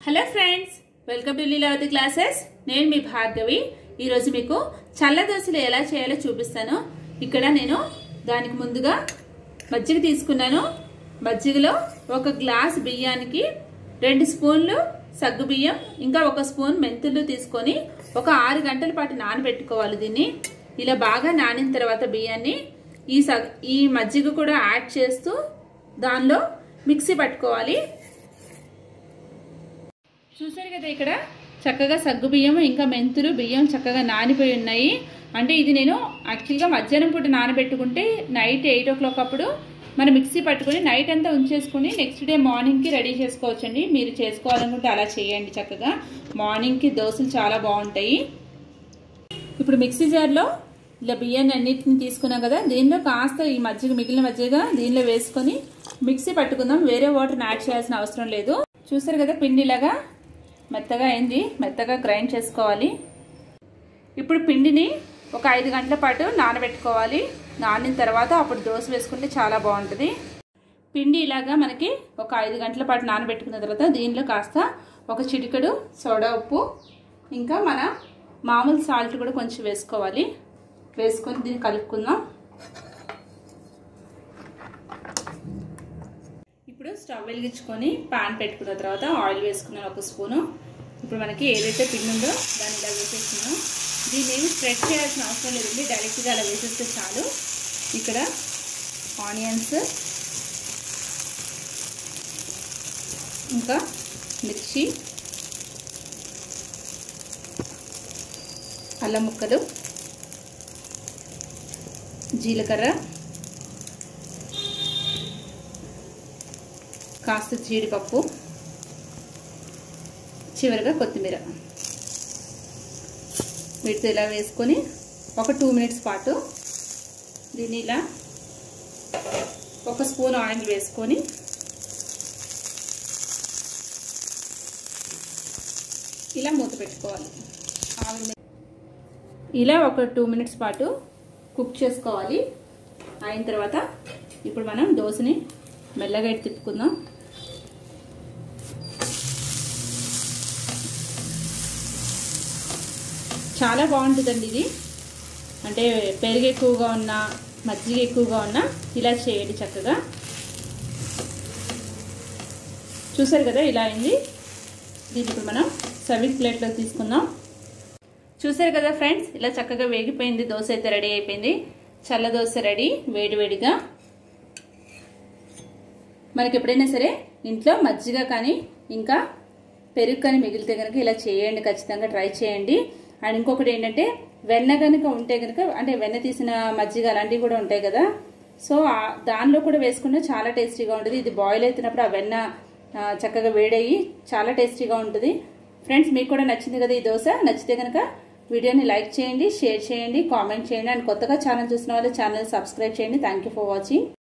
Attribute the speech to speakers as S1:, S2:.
S1: hello friends welcome to Leelavathi classes నేను మీ భార్గవి ఈరోజు మీకు చల్ల దోశలు ఎలా చేయాలో చూపిస్తాను ఇక్కడ నేను దానికి ముందుగా మజ్జిగ తీసుకున్నాను మజ్జిగలో ఒక గ్లాస్ బియ్యానికి రెండు స్పూన్లు సగ్గు బియ్యం ఇంకా ఒక స్పూన్ మెంతులు తీసుకొని ఒక ఆరు గంటల పాటు నానబెట్టుకోవాలి దీన్ని ఇలా బాగా నానిన తర్వాత బియ్యాన్ని ఈ సగ్ ఈ మజ్జిగ కూడా యాడ్ చేస్తూ దానిలో మిక్సీ పట్టుకోవాలి చూసారు కదా ఇక్కడ చక్కగా సగ్గు బియ్యం ఇంకా మెంతులు బియ్యం చక్కగా నానిపోయి ఉన్నాయి అంటే ఇది నేను యాక్చువల్గా మధ్యాహ్నం పూట నానబెట్టుకుంటే నైట్ ఎయిట్ ఓ క్లాక్ అప్పుడు మనం మిక్సీ పట్టుకుని నైట్ అంతా ఉంచేసుకుని నెక్స్ట్ డే మార్నింగ్కి రెడీ చేసుకోవచ్చండి మీరు చేసుకోవాలనుకుంటే అలా చేయండి చక్కగా మార్నింగ్కి దోశలు చాలా బాగుంటాయి ఇప్పుడు మిక్సీ జార్లో ఇలా బియ్యాన్ని అన్నిటిని తీసుకున్నాం కదా దీనిలో కాస్త ఈ మజ్జిగ మిగిలిన మజ్జిగ దీనిలో వేసుకొని మిక్సీ పట్టుకుందాం వేరే వాటర్ని యాడ్ చేయాల్సిన అవసరం లేదు చూసారు కదా పిండిలాగా మెత్తగా అయింది మెత్తగా గ్రైండ్ చేసుకోవాలి ఇప్పుడు పిండిని ఒక ఐదు గంటల పాటు నానబెట్టుకోవాలి నానిన తర్వాత అప్పుడు దోశ వేసుకుంటే చాలా బాగుంటుంది పిండి ఇలాగా మనకి ఒక ఐదు గంటల పాటు నానబెట్టుకున్న తర్వాత దీనిలో కాస్త ఒక చిటికెడు సోడా ఉప్పు ఇంకా మన మామూలు సాల్ట్ కూడా కొంచెం వేసుకోవాలి వేసుకొని దీన్ని కలుపుకుందాం ఇప్పుడు స్టవ్ వెలిగించుకొని పాన్ పెట్టుకున్న తర్వాత ఆయిల్ వేసుకున్నాను ఒక స్పూను ఇప్పుడు మనకి ఏదైతే పిండి ఉందో దాన్ని ఇలా వేసేస్తున్నాం దీన్ని ఏమి స్ప్రెడ్ చేయాల్సిన అవసరం లేదండి డైరెక్ట్గా అలా వేసేస్తే చాలు ఇక్కడ ఆనియన్స్ ఇంకా మిర్చి అల్లం ముక్కలు జీలకర్ర కాస్త జీడిపప్పు చివరిగా కొత్తిమీర వీటితో ఇలా వేసుకొని ఒక టూ మినిట్స్ పాటు దీన్ని ఇలా ఒక స్పూన్ ఆయిల్ వేసుకొని ఇలా మూత పెట్టుకోవాలి ఆవిరి ఇలా ఒక టూ మినిట్స్ పాటు కుక్ చేసుకోవాలి అయిన తర్వాత ఇప్పుడు మనం దోశని మెల్లగా ఇటు తిప్పుకుందాం చాలా బాగుంటుందండి ఇది అంటే పెరుగు ఎక్కువగా ఉన్నా మజ్జిగ ఎక్కువగా ఉన్నా ఇలా చేయండి చక్కగా చూసారు కదా ఇలా అయింది దీన్ని ఇప్పుడు మనం సర్వింగ్ ప్లేట్లో తీసుకుందాం చూసారు కదా ఫ్రెండ్స్ ఇలా చక్కగా వేగిపోయింది దోశ అయితే రెడీ అయిపోయింది చల్ల దోశ రెడీ వేడివేడిగా మనకి ఎప్పుడైనా సరే ఇంట్లో మజ్జిగ కానీ ఇంకా పెరుగు కానీ మిగిలితే కనుక ఇలా చేయండి ఖచ్చితంగా ట్రై చేయండి అండ్ ఇంకొకటి ఏంటంటే వెన్న కనుక ఉంటే కనుక అంటే వెన్న తీసిన మజ్జిగ అలాంటివి కూడా ఉంటాయి కదా సో దానిలో కూడా వేసుకుంటే చాలా టేస్టీగా ఉంటుంది ఇది బాయిల్ అవుతున్నప్పుడు ఆ వెన్న చక్కగా వేడయ్యి చాలా టేస్టీగా ఉంటుంది ఫ్రెండ్స్ మీకు కూడా నచ్చింది కదా ఈ దోశ నచ్చితే కనుక వీడియోని లైక్ చేయండి షేర్ చేయండి కామెంట్ చేయండి అండ్ కొత్తగా ఛానల్ చూసిన వాళ్ళు ఛానల్ సబ్స్క్రైబ్ చేయండి థ్యాంక్ ఫర్ వాచింగ్